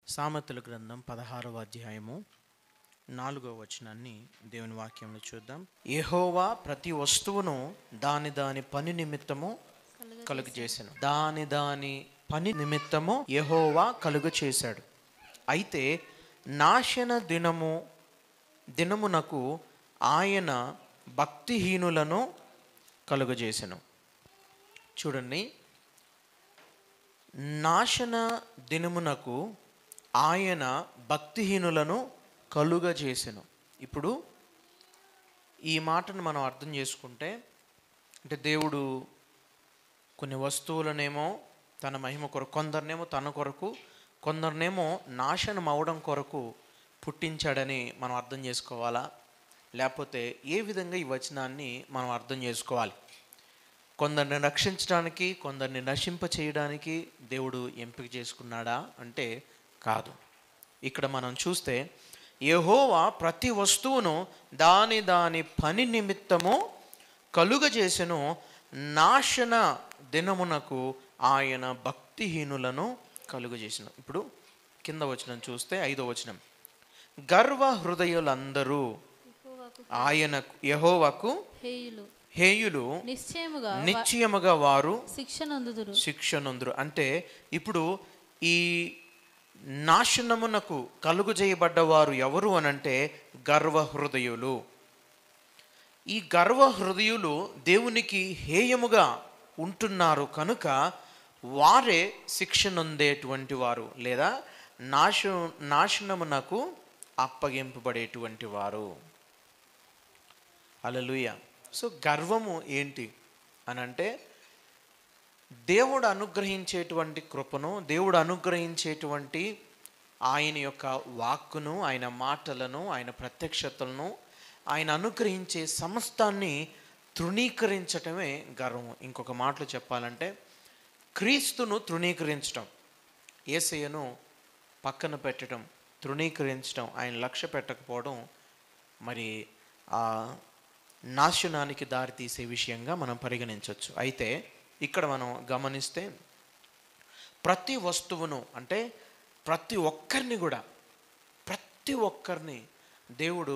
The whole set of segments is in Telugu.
సామెతల గ్రంథం పదహారవ అధ్యాయము నాలుగవ వచనాన్ని దేవుని వాక్యంలో చూద్దాం యెహోవా ప్రతి వస్తువును దాని దాని పని నిమిత్తము కలుగు చేశాను దాని దాని పని నిమిత్తము యెహోవా కలుగు చేశాడు అయితే నాశన దినము దినమునకు ఆయన భక్తిహీనులను కలుగజేసెను చూడండి నాశన దినమునకు ఆయన భక్తిహీనులను కలుగజేసెను ఇప్పుడు ఈ మాటను మనం అర్థం చేసుకుంటే అంటే దేవుడు కొన్ని వస్తువులనేమో తన మహిమ కొరకు కొందరినేమో తన కొరకు కొందరినేమో నాశనం అవడం కొరకు పుట్టించాడని మనం అర్థం చేసుకోవాలా లేకపోతే ఏ విధంగా ఈ వచనాన్ని మనం అర్థం చేసుకోవాలి కొందరిని రక్షించడానికి కొందరిని నశింప చేయడానికి దేవుడు ఎంపిక చేసుకున్నాడా అంటే కాదు ఇక్కడ మనం చూస్తే యెహోవా ప్రతి వస్తువును దాని దాని పని నిమిత్తము కలుగజేసెను నాశన దినమునకు ఆయన భక్తిహీనులను కలుగజేసిన ఇప్పుడు కింద వచనం చూస్తే ఐదో వచనం గర్వ హృదయులందరూ యెహోవాకు ఆయనకు యెహోవాకు హేయులు హేయులు నిశ్చయముగా నిశ్చయముగా వారు శిక్షనందుదురు శిక్షనుందురు అంటే ఇప్పుడు ఈ నాశనమునకు కలుగు చేయబడ్డవారు ఎవరు అనంటే గర్వ హృదయులు ఈ గర్వ హృదయులు దేవునికి హేయముగా ఉంటున్నారు కనుక వారే శిక్షనుందేటువంటి వారు లేదా నాశ నాశనమునకు అప్పగింపబడేటువంటి వారు అలలుయ సో గర్వము ఏంటి అని అంటే దేవుడు అనుగ్రహించేటువంటి కృపను దేవుడు అనుగ్రహించేటువంటి ఆయన యొక్క వాక్కును ఆయన మాటలను ఆయన ప్రత్యక్షతలను ఆయన అనుగ్రహించే సమస్తాన్ని తృణీకరించటమే గర్వం ఇంకొక మాటలు చెప్పాలంటే క్రీస్తును తృణీకరించటం ఏసయ్యను పక్కన పెట్టడం తృణీకరించడం ఆయన లక్ష్య పెట్టకపోవడం మరి ఆ నాశనానికి దారితీసే విషయంగా మనం పరిగణించవచ్చు అయితే ఇక్కడ మనం గమనిస్తే ప్రతి వస్తువును అంటే ప్రతి ఒక్కరిని కూడా ప్రతి ఒక్కరిని దేవుడు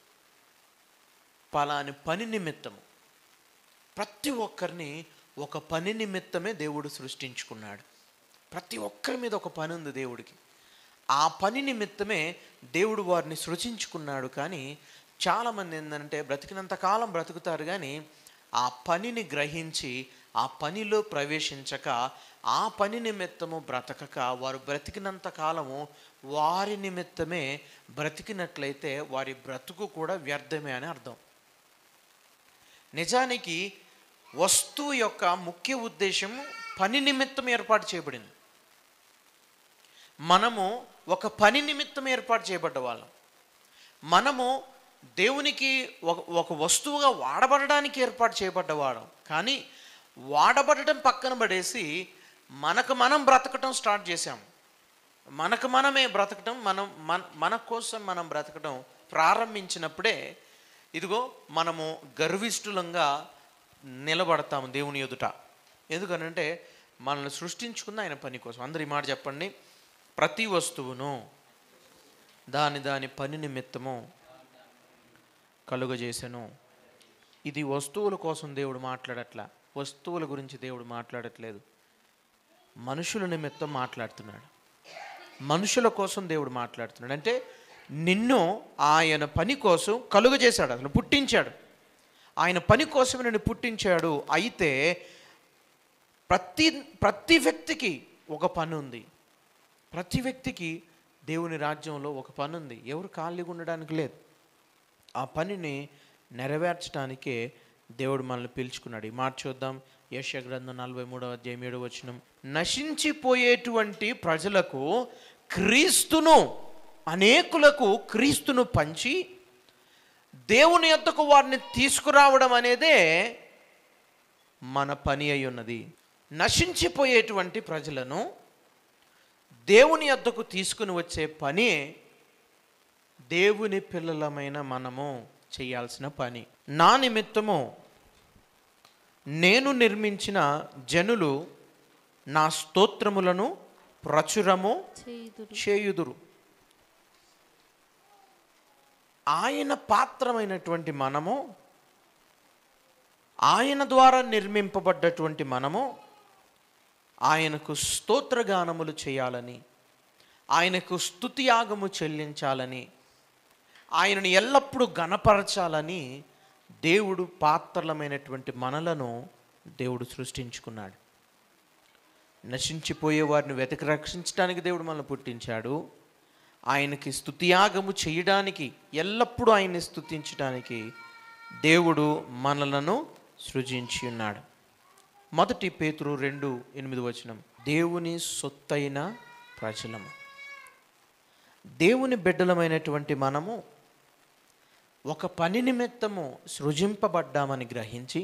పలాని పని నిమిత్తము ప్రతి ఒక్కరిని ఒక పని నిమిత్తమే దేవుడు సృష్టించుకున్నాడు ప్రతి ఒక్కరి మీద ఒక పని ఉంది దేవుడికి ఆ పని నిమిత్తమే దేవుడు వారిని సృజించుకున్నాడు కానీ చాలామంది ఏంటంటే బ్రతికినంత కాలం బ్రతుకుతారు కానీ ఆ పనిని గ్రహించి ఆ పనిలో ప్రవేశించక ఆ పని నిమిత్తము బ్రతకక వారు బ్రతికినంత కాలము వారి నిమిత్తమే బ్రతికినట్లయితే వారి బ్రతుకు కూడా వ్యర్థమే అని అర్థం నిజానికి వస్తువు యొక్క ముఖ్య ఉద్దేశం పని నిమిత్తం ఏర్పాటు చేయబడింది మనము ఒక పని నిమిత్తం ఏర్పాటు చేయబడ్డ వాళ్ళం మనము దేవునికి ఒక ఒక వస్తువుగా వాడబడడానికి ఏర్పాటు చేయబడ్డవాడు కానీ వాడబడటం పక్కన పడేసి మనకు మనం బ్రతకటం స్టార్ట్ చేసాం మనకు మనమే బ్రతకటం మనం మన మన కోసం మనం బ్రతకటం ప్రారంభించినప్పుడే ఇదిగో మనము గర్విష్ఠులంగా నిలబడతాము దేవుని ఎదుట ఎందుకనంటే మనల్ని సృష్టించుకున్న ఆయన పని కోసం అందరు ఈ మాట చెప్పండి ప్రతి వస్తువును దాని దాని పని నిమిత్తము కలుగజేసెను ఇది వస్తువుల కోసం దేవుడు మాట్లాడట్లా వస్తువుల గురించి దేవుడు మాట్లాడట్లేదు మనుషుల నిమిత్తం మాట్లాడుతున్నాడు మనుషుల కోసం దేవుడు మాట్లాడుతున్నాడు అంటే నిన్ను ఆయన పని కోసం కలుగజేశాడు అసలు పుట్టించాడు ఆయన పని కోసం నిన్ను పుట్టించాడు అయితే ప్రతి ప్రతి వ్యక్తికి ఒక పని ఉంది ప్రతి వ్యక్తికి దేవుని రాజ్యంలో ఒక పని ఉంది ఎవరు ఖాళీగా ఉండడానికి లేదు ఆ పనిని నెరవేర్చడానికే దేవుడు మనల్ని పిలుచుకున్నాడు ఈ మాట చూద్దాం యశ గ్రంథం నలభై మూడవ అధ్యాయం ఏడవ వచనం నశించిపోయేటువంటి ప్రజలకు క్రీస్తును అనేకులకు క్రీస్తును పంచి దేవుని యొద్దకు వారిని తీసుకురావడం అనేదే మన పని అయి ఉన్నది నశించిపోయేటువంటి ప్రజలను దేవుని యొద్దకు తీసుకుని వచ్చే పని దేవుని పిల్లలమైన మనము చేయాల్సిన పని నా నిమిత్తము నేను నిర్మించిన జనులు నా స్తోత్రములను ప్రచురము చేయుదురు చేయుదురు ఆయన పాత్రమైనటువంటి మనము ఆయన ద్వారా నిర్మింపబడ్డటువంటి మనము ఆయనకు స్తోత్రగానములు చేయాలని ఆయనకు స్తుతియాగము చెల్లించాలని ఆయనను ఎల్లప్పుడూ గణపరచాలని దేవుడు పాత్రలమైనటువంటి మనలను దేవుడు సృష్టించుకున్నాడు నశించిపోయే వారిని వెతకి రక్షించడానికి దేవుడు మనల్ని పుట్టించాడు ఆయనకి స్తుతియాగము చేయడానికి ఎల్లప్పుడూ ఆయన్ని స్తుతించడానికి దేవుడు మనలను సృజించి ఉన్నాడు మొదటి పేతురు రెండు ఎనిమిది వచనం దేవుని సొత్తైన ప్రజలము దేవుని బిడ్డలమైనటువంటి మనము ఒక పని నిమిత్తము సృజింపబడ్డామని గ్రహించి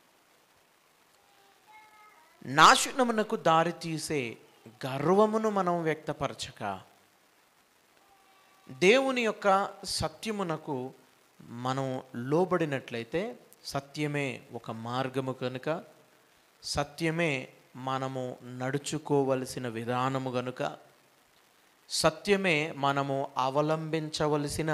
నాశనమునకు దారి తీసే గర్వమును మనం వ్యక్తపరచక దేవుని యొక్క సత్యమునకు మనం లోబడినట్లయితే సత్యమే ఒక మార్గము కనుక సత్యమే మనము నడుచుకోవలసిన విధానము గనుక సత్యమే మనము అవలంబించవలసిన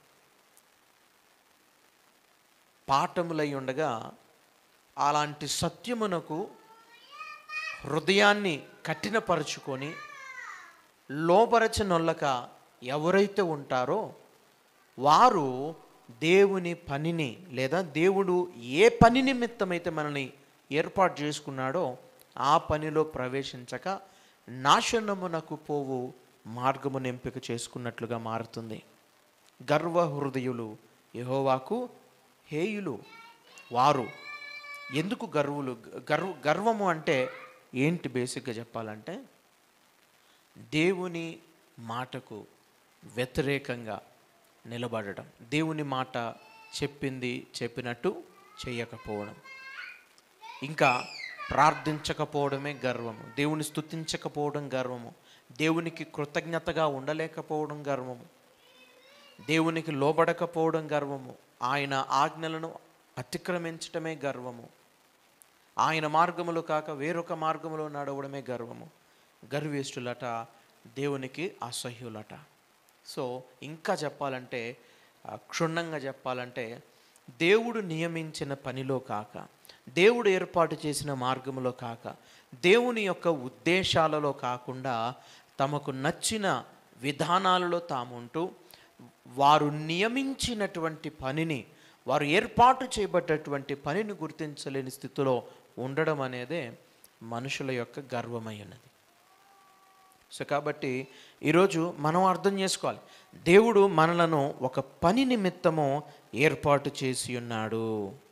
పాఠములై ఉండగా అలాంటి సత్యమునకు హృదయాన్ని కఠినపరుచుకొని లోపరచనొల్లక ఎవరైతే ఉంటారో వారు దేవుని పనిని లేదా దేవుడు ఏ పని నిమిత్తమైతే మనల్ని ఏర్పాటు చేసుకున్నాడో ఆ పనిలో ప్రవేశించక నాశనమునకు పోవు మార్గమును ఎంపిక చేసుకున్నట్లుగా మారుతుంది గర్వ హృదయులు యెహోవాకు హేయులు వారు ఎందుకు గర్వులు గర్వ గర్వము అంటే ఏంటి బేసిక్గా చెప్పాలంటే దేవుని మాటకు వ్యతిరేకంగా నిలబడడం దేవుని మాట చెప్పింది చెప్పినట్టు చేయకపోవడం ఇంకా ప్రార్థించకపోవడమే గర్వము దేవుని స్తుతించకపోవడం గర్వము దేవునికి కృతజ్ఞతగా ఉండలేకపోవడం గర్వము దేవునికి లోబడకపోవడం గర్వము ఆయన ఆజ్ఞలను అతిక్రమించటమే గర్వము ఆయన మార్గములు కాక వేరొక మార్గములో నడవడమే గర్వము గర్విష్ఠులట దేవునికి అసహ్యులట సో ఇంకా చెప్పాలంటే ఆ, క్షుణ్ణంగా చెప్పాలంటే దేవుడు నియమించిన పనిలో కాక దేవుడు ఏర్పాటు చేసిన మార్గములో కాక దేవుని యొక్క ఉద్దేశాలలో కాకుండా తమకు నచ్చిన విధానాలలో తాముంటూ వారు నియమించినటువంటి పనిని వారు ఏర్పాటు చేయబడ్డటువంటి పనిని గుర్తించలేని స్థితిలో ఉండడం అనేదే మనుషుల యొక్క గర్వమై ఉన్నది సో కాబట్టి ఈరోజు మనం అర్థం చేసుకోవాలి దేవుడు మనలను ఒక పని నిమిత్తము ఏర్పాటు చేసి ఉన్నాడు